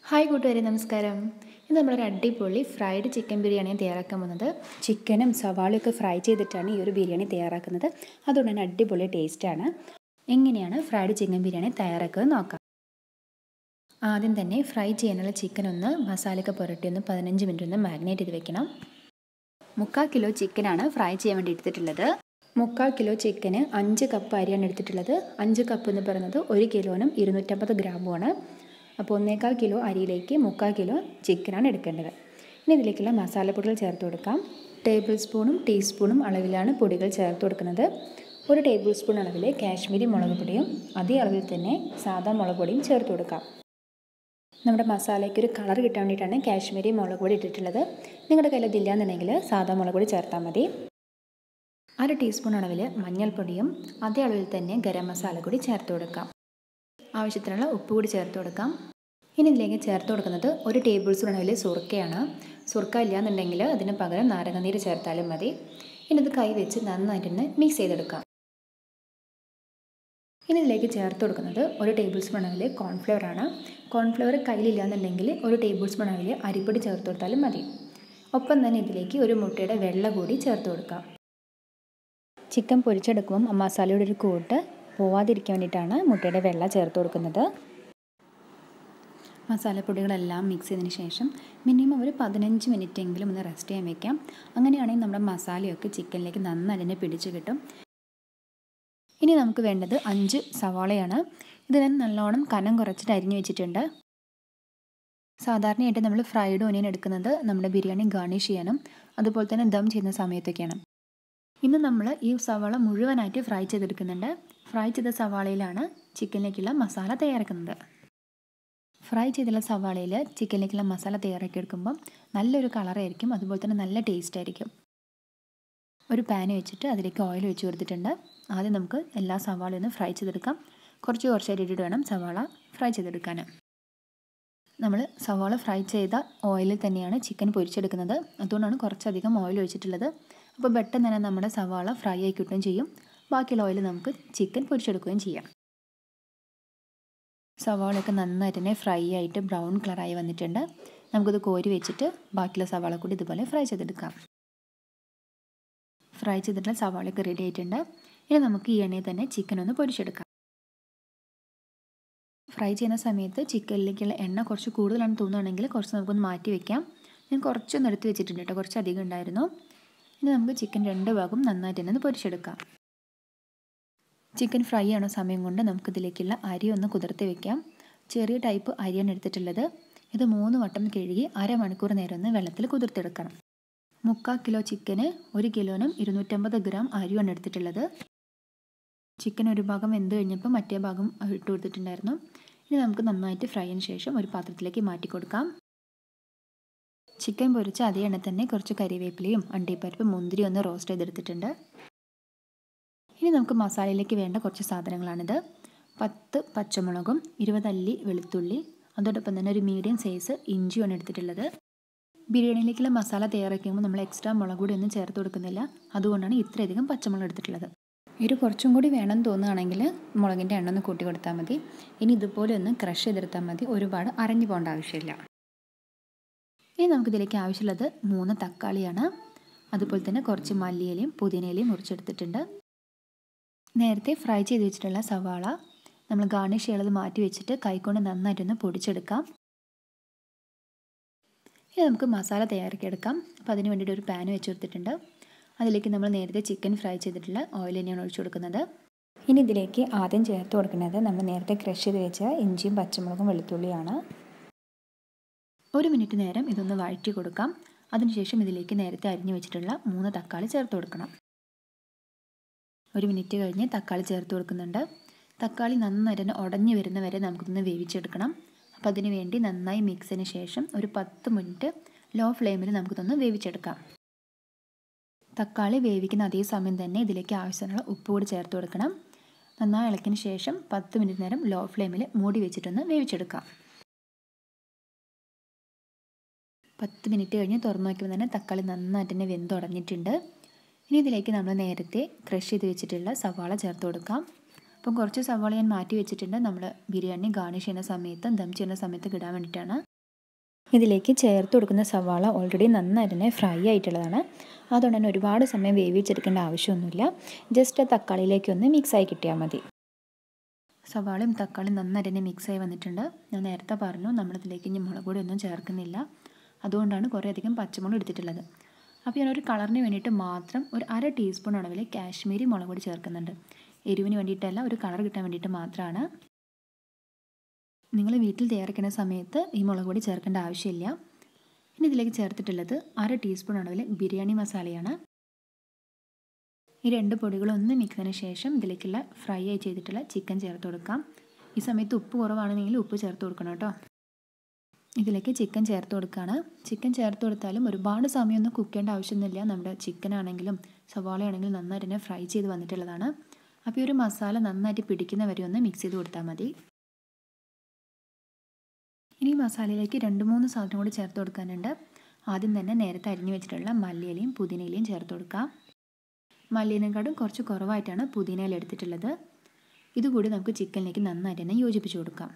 hi കൂട്ടുകാരെ നമസ്കാരം ഇന്ന് നമ്മളൊരു അടിപൊളി ഫ്രൈഡ് ചിക്കൻ ബിരിയാണിയാണ് തയ്യാറാക്കാൻ പോകുന്നത് ചിക്കനും സവാളയൊക്കെ ഫ്രൈ ചെയ്തിട്ടാണ് ഈ ഒരു ബിരിയാണി തയ്യാറാക്കുന്നത് അതുകൊണ്ട് തന്നെ അടിപൊളി ടേസ്റ്റാണ് എങ്ങനെയാണ് ഫ്രൈഡ് ചിക്കൻ ബിരിയാണി തയ്യാറാക്കുന്നത് നോക്കാം ആദ്യം തന്നെ ഫ്രൈ ചെയ്യാനുള്ള ചിക്കൻ ഒന്ന് മസാലയൊക്കെ പുരട്ടി ഒന്ന് പതിനഞ്ച് മിനിറ്റ് ഒന്ന് മാഗ്നേറ്റ് ചെയ്ത് വെക്കണം മുക്കാൽ കിലോ ചിക്കനാണ് ഫ്രൈ ചെയ്യാൻ വേണ്ടി എടുത്തിട്ടുള്ളത് മുക്കാൽ കിലോ ചിക്കന് അഞ്ച് കപ്പ് അരിയാണ് എടുത്തിട്ടുള്ളത് അഞ്ച് കപ്പ് എന്ന് പറയുന്നത് ഒരു കിലോനും ഇരുന്നൂറ്റമ്പത് ഗ്രാമുമാണ് അപ്പോൾ ഒന്നേകാൽ കിലോ അരിയിലേക്ക് മുക്കാൽ കിലോ ചിക്കനാണ് എടുക്കേണ്ടത് ഇനി ഇതിലേക്കുള്ള മസാലപ്പൊടികൾ ചേർത്ത് കൊടുക്കാം ടേബിൾ സ്പൂണും ടീസ്പൂണും അളവിലാണ് പൊടികൾ ചേർത്ത് കൊടുക്കുന്നത് ഒരു ടേബിൾ സ്പൂൺ അളവിൽ കാശ്മീരി മുളക് പൊടിയും അതേ അളവിൽ തന്നെ സാദാ മുളക് പൊടിയും ചേർത്ത് കൊടുക്കാം നമ്മുടെ മസാലയ്ക്ക് ഒരു കളർ കിട്ടാൻ വേണ്ടിയിട്ടാണ് കാശ്മീരി മുളക് പൊടി ഇട്ടിട്ടുള്ളത് നിങ്ങളുടെ കയ്യിൽ ഇതില്ല എന്നുണ്ടെങ്കിൽ സാദാ മുളക് പൊടി ചേർത്താൽ മതി അര ടീസ്പൂൺ അളവിൽ മഞ്ഞൾപ്പൊടിയും അതേ അളവിൽ തന്നെ ഗരം മസാല കൂടി ചേർത്ത് കൊടുക്കാം ആവശ്യത്തിനുള്ള ഉപ്പ് കൂടി ചേർത്ത് കൊടുക്കാം ഇനി ഇതിലേക്ക് ചേർത്ത് കൊടുക്കുന്നത് ഒരു ടേബിൾ സ്പൂൺ അളവിൽ സുർക്കയാണ് സുർക്ക ഇല്ല എന്നുണ്ടെങ്കിൽ അതിന് പകരം നാരങ്ങനീര് ചേർത്താലും മതി ഇനി ഇത് കൈ വെച്ച് നന്നായിട്ടൊന്ന് മിക്സ് ചെയ്തെടുക്കാം ഇനി ഇതിലേക്ക് ചേർത്ത് കൊടുക്കുന്നത് ഒരു ടേബിൾ സ്പൂൺ അളവിൽ കോൺഫ്ലവർ ആണ് കോൺഫ്ലവർ കയ്യിലില്ല എന്നുണ്ടെങ്കിൽ ഒരു ടേബിൾ സ്പൂൺ അളവിൽ അരിപ്പൊടി ചേർത്ത് കൊടുത്താലും മതി ഒപ്പം തന്നെ ഇതിലേക്ക് ഒരു മുട്ടയുടെ വെള്ള കൂടി ചേർത്ത് കൊടുക്കാം ചിക്കൻ പൊരിച്ചെടുക്കുമ്പം മസാലയുടെ ഒരു കൂട്ട് പോവാതിരിക്കാൻ വേണ്ടിയിട്ടാണ് മുട്ടയുടെ വെള്ള ചേർത്ത് കൊടുക്കുന്നത് മസാലപ്പൊടികളെല്ലാം മിക്സ് ചെയ്തതിന് ശേഷം മിനിമം ഒരു പതിനഞ്ച് മിനിറ്റ് എങ്കിലും ഒന്ന് റെസ്റ്റ് ചെയ്യാൻ വെക്കാം അങ്ങനെയാണെങ്കിൽ നമ്മുടെ മസാലയൊക്കെ ചിക്കനിലേക്ക് നന്നായി തന്നെ പിടിച്ച് കിട്ടും ഇനി നമുക്ക് വേണ്ടത് അഞ്ച് സവാളയാണ് ഇത് ഞാൻ നല്ലോണം കനം കുറച്ചിട്ട് അരിഞ്ഞു വെച്ചിട്ടുണ്ട് സാധാരണയായിട്ട് നമ്മൾ ഫ്രൈഡ് ഓനിയൻ എടുക്കുന്നത് നമ്മുടെ ബിരിയാണി ഗാർണിഷ് ചെയ്യാനും അതുപോലെ തന്നെ ദം ചെയ്യുന്ന സമയത്തൊക്കെയാണ് ഇന്ന് നമ്മൾ ഈ സവാള മുഴുവനായിട്ട് ഫ്രൈ ചെയ്തെടുക്കുന്നുണ്ട് ഫ്രൈ ചെയ്ത സവാളയിലാണ് ചിക്കനിലേക്കുള്ള മസാല തയ്യാറാക്കുന്നത് ഫ്രൈ ചെയ്തുള്ള സവാളയിൽ ചിക്കനിലേക്കുള്ള മസാല തയ്യാറാക്കി എടുക്കുമ്പം നല്ലൊരു കളറായിരിക്കും അതുപോലെ തന്നെ നല്ല ടേസ്റ്റ് ആയിരിക്കും ഒരു പാൻ വെച്ചിട്ട് അതിലേക്ക് ഓയിൽ ഒഴിച്ച് കൊടുത്തിട്ടുണ്ട് ആദ്യം നമുക്ക് എല്ലാ സവാളയും ഒന്ന് ഫ്രൈ ചെയ്തെടുക്കാം കുറച്ച് കുറച്ചായിട്ട് ഇട്ടിട്ട് വേണം സവാള ഫ്രൈ ചെയ്തെടുക്കാൻ നമ്മൾ സവാള ഫ്രൈ ചെയ്ത ഓയിലിൽ തന്നെയാണ് ചിക്കൻ പൊരിച്ചെടുക്കുന്നത് അതുകൊണ്ടാണ് കുറച്ചധികം ഓയിൽ ഒഴിച്ചിട്ടുള്ളത് അപ്പോൾ പെട്ടെന്ന് തന്നെ നമ്മുടെ സവാള ഫ്രൈ ആയി കിട്ടുകയും ചെയ്യും ബാക്കിയുള്ള ഓയിൽ നമുക്ക് ചിക്കൻ പൊരിച്ചെടുക്കുകയും ചെയ്യാം സവാളയൊക്കെ നന്നായിട്ട് തന്നെ ഫ്രൈ ആയിട്ട് ബ്രൗൺ കളറായി വന്നിട്ടുണ്ട് നമുക്കിത് കോരി വെച്ചിട്ട് ബാക്കിയുള്ള സവാള കൂടി ഇതുപോലെ ഫ്രൈ ചെയ്തെടുക്കാം ഫ്രൈ ചെയ്തിട്ടുള്ള സവാളയൊക്കെ റെഡി ആയിട്ടുണ്ട് ഇനി നമുക്ക് ഈ എണ്ണയിൽ തന്നെ ചിക്കൻ ഒന്ന് പൊരിച്ചെടുക്കാം ഫ്രൈ ചെയ്യുന്ന സമയത്ത് ചിക്കനിലേക്കുള്ള എണ്ണ കുറച്ച് കൂടുതലാണെന്ന് തോന്നുകയാണെങ്കിൽ കുറച്ച് നമുക്കൊന്ന് മാറ്റി വെക്കാം ഞാൻ കുറച്ചൊന്ന് എടുത്ത് വെച്ചിട്ടുണ്ട് കേട്ടോ കുറച്ച് അധികം ഉണ്ടായിരുന്നു ഇനി നമുക്ക് ചിക്കൻ രണ്ട് ഭാഗം നന്നായിട്ട് തന്നെ ഒന്ന് പൊരിച്ചെടുക്കാം ചിക്കൻ ഫ്രൈ ആണോ സമയം കൊണ്ട് നമുക്കിതിലേക്കുള്ള അരി ഒന്ന് കുതിർത്ത് വെക്കാം ചെറിയ ടൈപ്പ് അരിയാണ് എടുത്തിട്ടുള്ളത് ഇത് മൂന്ന് വട്ടം കഴുകി അരമണിക്കൂർ നേരം ഒന്ന് വെള്ളത്തിൽ കുതിർത്തെടുക്കണം മുക്കാൽ കിലോ ചിക്കന് ഒരു കിലോനും ഇരുന്നൂറ്റമ്പത് ഗ്രാം അരിയാണ് എടുത്തിട്ടുള്ളത് ചിക്കൻ ഒരു ഭാഗം വെന്ത് കഴിഞ്ഞപ്പോൾ മറ്റേ ഭാഗം ഇട്ട് കൊടുത്തിട്ടുണ്ടായിരുന്നു ഇനി നമുക്ക് നന്നായിട്ട് ഫ്രൈയിന് ശേഷം ഒരു പാത്രത്തിലേക്ക് മാറ്റി കൊടുക്കാം ചിക്കൻ പൊരിച്ച അതേ എണ്ണ തന്നെ കുറച്ച് കരിവേപ്പിലയും അണ്ടിപ്പരിപ്പ് മുന്തിരി ഒന്ന് റോസ്റ്റ് ചെയ്തെടുത്തിട്ടുണ്ട് ഇനി നമുക്ക് മസാലയിലേക്ക് വേണ്ട കുറച്ച് സാധനങ്ങളാണിത് പത്ത് പച്ചമുളകും ഇരുപത് അല്ലി വെളുത്തുള്ളി അതോടൊപ്പം തന്നെ ഒരു മീഡിയം സൈസ് ഇഞ്ചിയാണ് എടുത്തിട്ടുള്ളത് ബിരിയാണിയിലേക്കുള്ള മസാല തയ്യാറാക്കുമ്പോൾ നമ്മൾ എക്സ്ട്രാ മുളക് കൂടി ഒന്നും ചേർത്ത് കൊടുക്കുന്നില്ല അതുകൊണ്ടാണ് ഇത്രയധികം പച്ചമുളക് എടുത്തിട്ടുള്ളത് ഇത് കുറച്ചും കൂടി വേണം തോന്നുകയാണെങ്കിൽ മുളകിൻ്റെ എണ്ണ ഒന്ന് കൂട്ടി കൊടുത്താൽ മതി ഇനി ഇതുപോലെ ഒന്ന് ക്രഷ് ചെയ്തെടുത്താൽ മതി ഒരുപാട് അരഞ്ഞു പോകേണ്ട ആവശ്യമില്ല ഇനി നമുക്കിതിലേക്ക് ആവശ്യമുള്ളത് മൂന്ന് തക്കാളിയാണ് അതുപോലെ തന്നെ കുറച്ച് മല്ലിയിലയും പുതിനയിലയും മുറിച്ചെടുത്തിട്ടുണ്ട് നേരത്തെ ഫ്രൈ ചെയ്ത് വെച്ചിട്ടുള്ള സവാള നമ്മൾ ഗാർണിഷ് ചെയ്യുന്നത് മാറ്റി വെച്ചിട്ട് കൈകൊണ്ട് നന്നായിട്ടൊന്ന് പൊടിച്ചെടുക്കാം ഇനി നമുക്ക് മസാല തയ്യാറാക്കിയെടുക്കാം അപ്പോൾ അതിന് വേണ്ടിയിട്ട് ഒരു പാൻ വെച്ച് കൊടുത്തിട്ടുണ്ട് അതിലേക്ക് നമ്മൾ നേരത്തെ ചിക്കൻ ഫ്രൈ ചെയ്തിട്ടുള്ള ഓയിൽ തന്നെയാണ് ഒഴിച്ചു കൊടുക്കുന്നത് ഇനി ഇതിലേക്ക് ആദ്യം ചേർത്ത് കൊടുക്കുന്നത് നമ്മൾ നേരത്തെ ക്രഷ് ചെയ്ത് വെച്ച ഇഞ്ചിയും പച്ചമുളകും വെളുത്തുള്ളിയാണ് ഒരു മിനിറ്റ് നേരം ഇതൊന്ന് വഴറ്റി കൊടുക്കാം അതിനുശേഷം ഇതിലേക്ക് നേരത്തെ അരിഞ്ഞു വെച്ചിട്ടുള്ള മൂന്ന് തക്കാളി ചേർത്ത് കൊടുക്കണം ഒരു മിനിറ്റ് കഴിഞ്ഞ് തക്കാളി ചേർത്ത് കൊടുക്കുന്നുണ്ട് തക്കാളി നന്നായിട്ട് തന്നെ ഉടഞ്ഞു വരുന്ന വരെ നമുക്കിതൊന്ന് വേവിച്ചെടുക്കണം അപ്പോൾ അതിന് വേണ്ടി നന്നായി മിക്സിന് ശേഷം ഒരു പത്ത് മിനിറ്റ് ലോ ഫ്ലെയിമിൽ നമുക്കിതൊന്ന് വേവിച്ചെടുക്കാം തക്കാളി വേവിക്കുന്ന അതേ സമയം തന്നെ ഇതിലേക്ക് ആവശ്യമുള്ള ഉപ്പ് കൂടി ചേർത്ത് കൊടുക്കണം നന്നായി ഇളക്കിന് ശേഷം പത്ത് മിനിറ്റ് നേരം ലോ ഫ്ലെയിമിൽ മൂടി വെച്ചിട്ടൊന്ന് വേവിച്ചെടുക്കാം പത്ത് മിനിറ്റ് കഴിഞ്ഞ് തുറന്നു നോക്കുമ്പോൾ തന്നെ തക്കാളി നന്നായിട്ട് തന്നെ വെന്തുടഞ്ഞിട്ടുണ്ട് ഇനി ഇതിലേക്ക് നമ്മൾ നേരത്തെ ക്രഷ് ചെയ്ത് വെച്ചിട്ടുള്ള സവാള ചേർത്ത് കൊടുക്കാം അപ്പം കുറച്ച് സവാള ഞാൻ മാറ്റി വെച്ചിട്ടുണ്ട് നമ്മൾ ബിരിയാണി ഗാർണിഷ് ചെയ്യുന്ന സമയത്ത് ദം ചെയ്യുന്ന സമയത്ത് ഇടാൻ വേണ്ടിയിട്ടാണ് ഇതിലേക്ക് ചേർത്ത് കൊടുക്കുന്ന സവാള ഓൾറെഡി നന്നായിട്ട് തന്നെ ഫ്രൈ ആയിട്ടുള്ളതാണ് അതുകൊണ്ട് തന്നെ ഒരുപാട് സമയം വേവിച്ചെടുക്കേണ്ട ആവശ്യമൊന്നുമില്ല ജസ്റ്റ് തക്കാളിയിലേക്ക് ഒന്ന് മിക്സായി കിട്ടിയാൽ മതി സവാളയും തക്കാളിയും നന്നായിട്ട് തന്നെ മിക്സായി വന്നിട്ടുണ്ട് ഞാൻ നേരത്തെ പറഞ്ഞു നമ്മളിതിലേക്ക് ഇനി മുളക് പൊടി ഒന്നും ചേർക്കുന്നില്ല അതുകൊണ്ടാണ് കുറേ അധികം പച്ചമുളക് എടുത്തിട്ടുള്ളത് അപ്പോൾ ഞാനൊരു കളറിന് വേണ്ടിയിട്ട് മാത്രം ഒരു അര ടീസ്പൂൺ അളവിൽ കാശ്മീരി മുളക് പൊടി ചേർക്കുന്നുണ്ട് എരിവിന് വേണ്ടിയിട്ടല്ല ഒരു കളർ കിട്ടാൻ വേണ്ടിയിട്ട് മാത്രമാണ് നിങ്ങൾ വീട്ടിൽ തയ്യാറാക്കുന്ന സമയത്ത് ഈ മുളക് പൊടി ചേർക്കേണ്ട ആവശ്യമില്ല ഇനി ഇതിലേക്ക് ചേർത്തിട്ടുള്ളത് അര ടീസ്പൂൺ അളവിൽ ബിരിയാണി മസാലയാണ് ഈ രണ്ട് പൊടികളും ഒന്ന് മിക്സ് ചെയ്തതിന് ശേഷം ഇതിലേക്കുള്ള ഫ്രൈ ആയി ചെയ്തിട്ടുള്ള ചിക്കൻ ചേർത്ത് കൊടുക്കാം ഈ സമയത്ത് ഉപ്പ് കുറവാണെങ്കിൽ ഉപ്പ് ചേർത്ത് കൊടുക്കണം കേട്ടോ ഇതിലേക്ക് ചിക്കൻ ചേർത്ത് കൊടുക്കുകയാണ് ചിക്കൻ ചേർത്ത് കൊടുത്താലും ഒരുപാട് സമയമൊന്നും കുക്ക് ചെയ്യേണ്ട ആവശ്യമൊന്നുമില്ല നമ്മുടെ ചിക്കൻ ആണെങ്കിലും സവാള ആണെങ്കിലും നന്നായിട്ട് തന്നെ ഫ്രൈ ചെയ്ത് വന്നിട്ടുള്ളതാണ് അപ്പോൾ ഈ ഒരു മസാല നന്നായിട്ട് പിടിക്കുന്ന വരെ ഒന്ന് മിക്സ് ചെയ്ത് കൊടുത്താൽ മതി ഇനി മസാലയിലേക്ക് രണ്ട് മൂന്ന് സാധനം കൂടി ചേർത്ത് കൊടുക്കാനുണ്ട് ആദ്യം തന്നെ നേരത്തെ അരിഞ്ഞു വെച്ചിട്ടുള്ള മല്ലിയിലയും പുതിനയിലയും ചേർത്ത് കൊടുക്കാം മല്ലിയിനെക്കാട്ടും കുറച്ച് കുറവായിട്ടാണ് പുതിനയില എടുത്തിട്ടുള്ളത് ഇതുകൂടി നമുക്ക് ചിക്കനിലേക്ക് നന്നായിട്ട് തന്നെ യോജിപ്പിച്ച് കൊടുക്കാം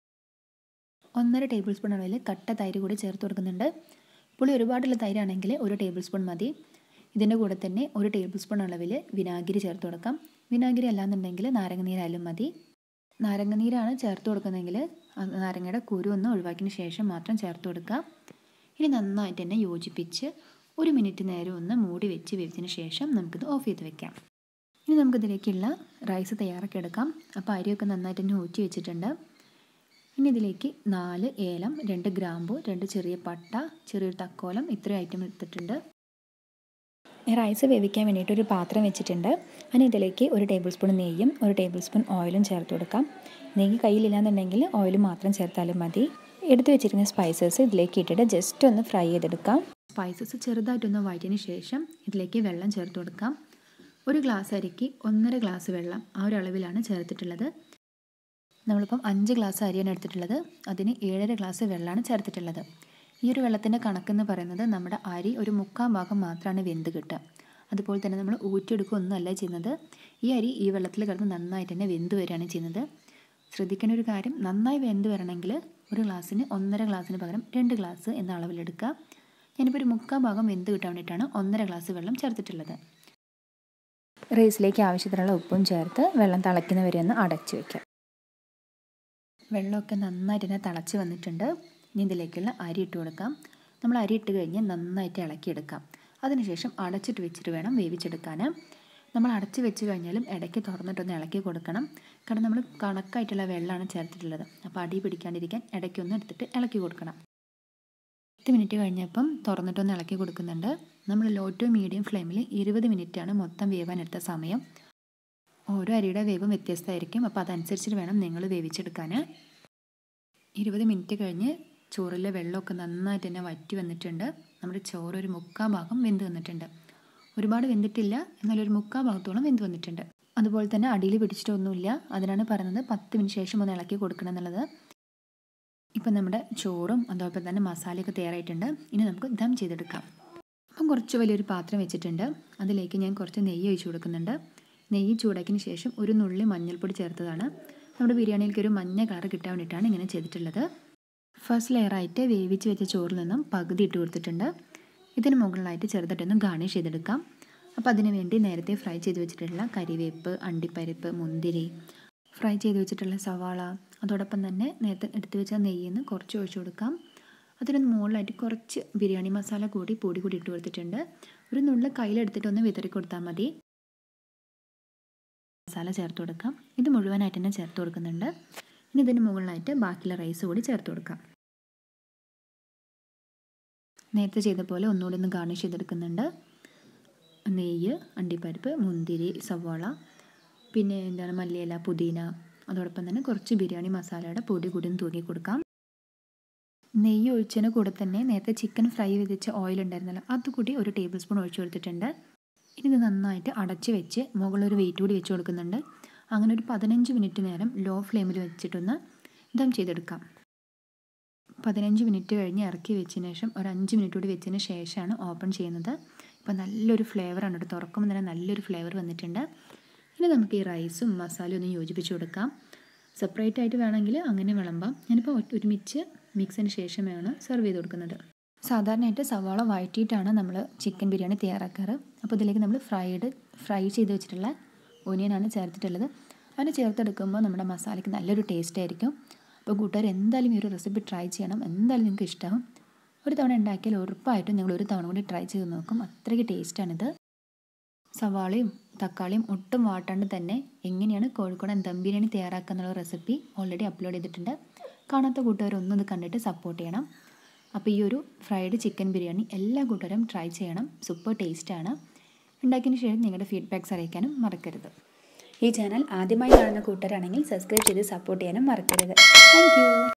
ഒന്നര ടേബിൾ സ്പൂൺ അളവിൽ കട്ട തൈര് കൂടി ചേർത്ത് കൊടുക്കുന്നുണ്ട് പുളി ഒരുപാടുള്ള തൈരാണെങ്കിൽ ഒരു ടേബിൾ സ്പൂൺ മതി ഇതിൻ്റെ കൂടെ തന്നെ ഒരു ടേബിൾ സ്പൂൺ അളവിൽ വിനാഗിരി ചേർത്ത് കൊടുക്കാം വിനാഗിരി അല്ലാന്നുണ്ടെങ്കിൽ നാരങ്ങനീരായാലും മതി നാരങ്ങനീരാണ് ചേർത്ത് കൊടുക്കുന്നതെങ്കിൽ നാരങ്ങയുടെ കുരു ഒന്ന് ഒഴിവാക്കിയതിന് ശേഷം മാത്രം ചേർത്ത് കൊടുക്കുക ഇനി നന്നായിട്ട് തന്നെ യോജിപ്പിച്ച് ഒരു മിനിറ്റ് നേരം ഒന്ന് മൂടി വെച്ച് വേവിച്ചതിന് ശേഷം നമുക്കിത് ഓഫ് ചെയ്ത് വെക്കാം ഇനി നമുക്കിതിലേക്കുള്ള റൈസ് തയ്യാറാക്കി എടുക്കാം അപ്പോൾ അരിയൊക്കെ നന്നായിട്ട് തന്നെ ഊറ്റി വെച്ചിട്ടുണ്ട് ഇനി ഇതിലേക്ക് നാല് ഏലം രണ്ട് ഗ്രാമ്പു രണ്ട് ചെറിയ പട്ട ചെറിയൊരു തക്കോലം ഇത്രയും ഐറ്റം എടുത്തിട്ടുണ്ട് റൈസ് വേവിക്കാൻ വേണ്ടിയിട്ട് ഒരു പാത്രം വെച്ചിട്ടുണ്ട് അതിന് ഇതിലേക്ക് ഒരു ടേബിൾ സ്പൂൺ നെയ്യും ഒരു ടേബിൾ സ്പൂൺ ഓയിലും ചേർത്ത് കൊടുക്കാം നെയ്യ് കയ്യിലില്ലാന്നുണ്ടെങ്കിൽ ഓയിൽ മാത്രം ചേർത്താലും മതി എടുത്തു വെച്ചിരിക്കുന്ന സ്പൈസസ് ഇതിലേക്ക് ഇട്ടിട്ട് ജസ്റ്റ് ഒന്ന് ഫ്രൈ ചെയ്തെടുക്കാം സ്പൈസസ് ചെറുതായിട്ടൊന്ന് വഴറ്റിയതിന് ശേഷം ഇതിലേക്ക് വെള്ളം ചേർത്ത് കൊടുക്കാം ഒരു ഗ്ലാസ് അരിക്ക് ഒന്നര ഗ്ലാസ് വെള്ളം ആ ഒരു അളവിലാണ് ചേർത്തിട്ടുള്ളത് നമ്മളിപ്പം അഞ്ച് ഗ്ലാസ് അരിയാണ് എടുത്തിട്ടുള്ളത് അതിന് ഏഴര ഗ്ലാസ് വെള്ളമാണ് ചേർത്തിട്ടുള്ളത് ഈ ഒരു വെള്ളത്തിൻ്റെ കണക്കെന്ന് പറയുന്നത് നമ്മുടെ അരി ഒരു മുക്കാൽ ഭാഗം മാത്രമാണ് വെന്ത് കിട്ടുക അതുപോലെ തന്നെ നമ്മൾ ഊറ്റിയെടുക്കുക ഒന്നുമല്ല ചെയ്യുന്നത് ഈ അരി ഈ വെള്ളത്തിൽ കിടന്ന് നന്നായിട്ട് തന്നെ വെന്ത് വരികയാണ് ചെയ്യുന്നത് ശ്രദ്ധിക്കേണ്ട ഒരു കാര്യം നന്നായി വെന്ത് വരണമെങ്കിൽ ഒരു ഗ്ലാസ്സിന് ഒന്നര ഗ്ലാസ്സിന് പകരം രണ്ട് ഗ്ലാസ് എന്ന അളവിലെടുക്കുക ഞാനിപ്പോൾ ഒരു മുക്കാൽ ഭാഗം വെന്ത് കിട്ടാൻ വേണ്ടിയിട്ടാണ് ഒന്നര ഗ്ലാസ് വെള്ളം ചേർത്തിട്ടുള്ളത് റൈസിലേക്ക് ആവശ്യത്തിനുള്ള ഉപ്പും ചേർത്ത് വെള്ളം തിളയ്ക്കുന്നവരെ ഒന്ന് അടച്ചു വയ്ക്കുക വെള്ളമൊക്കെ നന്നായിട്ട് തന്നെ തിളച്ച് വന്നിട്ടുണ്ട് ഇനി ഇതിലേക്കുള്ള അരി ഇട്ട് കൊടുക്കാം നമ്മൾ അരി ഇട്ട് കഴിഞ്ഞ് നന്നായിട്ട് ഇളക്കിയെടുക്കാം അതിനുശേഷം അടച്ചിട്ട് വെച്ചിട്ട് വേണം വേവിച്ചെടുക്കാൻ നമ്മൾ അടച്ച് വെച്ച് കഴിഞ്ഞാലും ഇടയ്ക്ക് തുറന്നിട്ടൊന്ന് ഇളക്കി കൊടുക്കണം കാരണം നമ്മൾ കണക്കായിട്ടുള്ള വെള്ളമാണ് ചേർത്തിട്ടുള്ളത് അപ്പോൾ അടി പിടിക്കാണ്ടിരിക്കാൻ ഇടയ്ക്കൊന്ന് എടുത്തിട്ട് ഇളക്കി കൊടുക്കണം പത്ത് മിനിറ്റ് കഴിഞ്ഞപ്പം തുറന്നിട്ടൊന്ന് ഇളക്കി കൊടുക്കുന്നുണ്ട് നമ്മൾ ലോ ടു മീഡിയം ഫ്ലെയിമിൽ ഇരുപത് മിനിറ്റാണ് മൊത്തം വേവാൻ എടുത്ത സമയം ഓരോ അരിയുടെ വേവും വ്യത്യസ്തമായിരിക്കും അപ്പോൾ അതനുസരിച്ചിട്ട് വേണം നിങ്ങൾ വേവിച്ചെടുക്കാൻ ഇരുപത് മിനിറ്റ് കഴിഞ്ഞ് ചോറിലെ വെള്ളമൊക്കെ നന്നായിട്ട് തന്നെ വറ്റി വന്നിട്ടുണ്ട് നമ്മുടെ ചോറ് ഒരു മുക്കാൽ ഭാഗം വെന്ത് വന്നിട്ടുണ്ട് ഒരുപാട് വെന്തിട്ടില്ല എന്നാൽ ഒരു മുക്കാൽ ഭാഗത്തോളം വെന്ത് വന്നിട്ടുണ്ട് അതുപോലെ തന്നെ അടിയിൽ പിടിച്ചിട്ടൊന്നുമില്ല അതിനാണ് പറയുന്നത് പത്ത് മിനിറ്റ് ശേഷം ഒന്ന് ഇളക്കി കൊടുക്കണം എന്നുള്ളത് ഇപ്പം നമ്മുടെ ചോറും അതോടൊപ്പം തന്നെ മസാലയൊക്കെ തയ്യാറായിട്ടുണ്ട് ഇനി നമുക്ക് ദം ചെയ്തെടുക്കാം അപ്പം കുറച്ച് വലിയൊരു പാത്രം വെച്ചിട്ടുണ്ട് അതിലേക്ക് ഞാൻ കുറച്ച് നെയ്യ് ഒഴിച്ച് കൊടുക്കുന്നുണ്ട് നെയ്യ് ചൂടാക്കിയതിന് ശേഷം ഒരു നുള്ളി മഞ്ഞൾപ്പൊടി ചേർത്തതാണ് നമ്മുടെ ബിരിയാണിയിലേക്ക് ഒരു മഞ്ഞ കളർ കിട്ടാൻ വേണ്ടിയിട്ടാണ് ഇങ്ങനെ ചെയ്തിട്ടുള്ളത് ഫസ്റ്റ് ലെയറായിട്ട് വേവിച്ച് വെച്ച ചോറിൽ നിന്നും പകുതി ഇട്ട് കൊടുത്തിട്ടുണ്ട് ഇതിന് മുകളിലായിട്ട് ചെറുതായിട്ടൊന്ന് ഗാർണിഷ് ചെയ്തെടുക്കാം അപ്പോൾ അതിന് വേണ്ടി നേരത്തെ ഫ്രൈ ചെയ്ത് വെച്ചിട്ടുള്ള കരിവേപ്പ് അണ്ടിപ്പരിപ്പ് മുന്തിരി ഫ്രൈ ചെയ്ത് വെച്ചിട്ടുള്ള സവാള അതോടൊപ്പം തന്നെ നേരത്തെ എടുത്തു വെച്ച നെയ്യിൽ നിന്ന് കുറച്ച് ഒഴിച്ചു കൊടുക്കാം അതിന് മുകളിലായിട്ട് കുറച്ച് ബിരിയാണി മസാല കൂടി പൊടി കൂടി ഇട്ട് കൊടുത്തിട്ടുണ്ട് ഒരു നുള്ള കയ്യിലെടുത്തിട്ട് ഒന്ന് വിതറി കൊടുത്താൽ മതി മസാല ചേർത്ത് കൊടുക്കാം ഇത് മുഴുവനായിട്ട് തന്നെ ചേർത്ത് കൊടുക്കുന്നുണ്ട് ഇനി ഇതിന് മുകളിലായിട്ട് ബാക്കിയുള്ള റൈസ് കൂടി ചേർത്ത് കൊടുക്കാം നേരത്തെ ചെയ്ത പോലെ ഒന്നുകൂടി ഒന്ന് ഗാർണിഷ് ചെയ്തെടുക്കുന്നുണ്ട് നെയ്യ് അണ്ടിപ്പരിപ്പ് മുന്തിരി സവാള പിന്നെ എന്താണ് മല്ലിയില പുതിന അതോടൊപ്പം തന്നെ കുറച്ച് ബിരിയാണി മസാലയുടെ പൊടി കൂടി ഒന്ന് തൂക്കി കൊടുക്കാം നെയ്യ് ഒഴിച്ചതിന് കൂടെ തന്നെ നേരത്തെ ചിക്കൻ ഫ്രൈ ചെയ്തിച്ച ഓയിൽ ഉണ്ടായിരുന്നല്ലോ അതുകൂടി ഒരു ടേബിൾ സ്പൂൺ ഒഴിച്ചു കൊടുത്തിട്ടുണ്ട് ഇനി ഇത് നന്നായിട്ട് അടച്ച് വെച്ച് മുകളിലൊരു വെയിറ്റ് കൂടി വെച്ച് കൊടുക്കുന്നുണ്ട് അങ്ങനെ ഒരു പതിനഞ്ച് മിനിറ്റ് നേരം ലോ ഫ്ലെയിമിൽ വെച്ചിട്ടൊന്ന് ദം ചെയ്തെടുക്കാം പതിനഞ്ച് മിനിറ്റ് കഴിഞ്ഞ് ഇറക്കി വെച്ചതിന് ശേഷം ഒരു അഞ്ച് മിനിറ്റ് കൂടി വെച്ചതിന് ശേഷമാണ് ഓപ്പൺ ചെയ്യുന്നത് ഇപ്പോൾ നല്ലൊരു ഫ്ലേവറാണ് കേട്ടോ തുറക്കുമ്പോൾ തന്നെ നല്ലൊരു ഫ്ലേവർ വന്നിട്ടുണ്ട് ഇനി നമുക്ക് ഈ റൈസും മസാലയും ഒന്ന് യോജിപ്പിച്ച് കൊടുക്കാം സെപ്പറേറ്റ് ആയിട്ട് വേണമെങ്കിൽ അങ്ങനെ വിളമ്പാം ഞാനിപ്പോൾ ഒരുമിച്ച് മിക്സിന് ശേഷമാണ് സെർവ് ചെയ്ത് കൊടുക്കുന്നത് സാധാരണയായിട്ട് സവാള വഴറ്റിയിട്ടാണ് നമ്മൾ ചിക്കൻ ബിരിയാണി തയ്യാറാക്കാറ് അപ്പോൾ ഇതിലേക്ക് നമ്മൾ ഫ്രൈഡ് ഫ്രൈ ചെയ്ത് വെച്ചിട്ടുള്ള ഒനിയനാണ് ചേർത്തിട്ടുള്ളത് അതിന് ചേർത്തെടുക്കുമ്പോൾ നമ്മുടെ മസാലയ്ക്ക് നല്ലൊരു ടേസ്റ്റ് ആയിരിക്കും അപ്പോൾ കൂട്ടുകാർ എന്തായാലും ഈ ഒരു റെസിപ്പി ട്രൈ ചെയ്യണം എന്തായാലും നിങ്ങൾക്ക് ഇഷ്ടമാവും ഒരു തവണ ഉണ്ടാക്കിയാൽ ഉറപ്പായിട്ടും നിങ്ങൾ ഒരു തവണ കൂടി ട്രൈ ചെയ്ത് നോക്കും അത്രയ്ക്ക് ടേസ്റ്റാണിത് സവാളയും തക്കാളിയും ഒട്ടും വാട്ടാണ്ട് തന്നെ എങ്ങനെയാണ് കോഴിക്കോടൻ ദം ബിരിയാണി തയ്യാറാക്കുക എന്നുള്ള റെസിപ്പി ഓൾറെഡി അപ്ലോഡ് ചെയ്തിട്ടുണ്ട് കാണാത്ത കൂട്ടുകാർ ഒന്നും ഇത് കണ്ടിട്ട് സപ്പോർട്ട് ചെയ്യണം അപ്പോൾ ഈ ഒരു ഫ്രൈഡ് ചിക്കൻ ബിരിയാണി എല്ലാ കൂട്ടുകാരും ട്രൈ ചെയ്യണം സൂപ്പർ ടേസ്റ്റാണ് ഉണ്ടാക്കിയതിന് ശേഷം നിങ്ങളുടെ ഫീഡ്ബാക്ക്സ് അറിയിക്കാനും മറക്കരുത് ഈ ചാനൽ ആദ്യമായി കാണുന്ന കൂട്ടരാണെങ്കിൽ സബ്സ്ക്രൈബ് ചെയ്ത് സപ്പോർട്ട് ചെയ്യാനും മറക്കരുത് താങ്ക്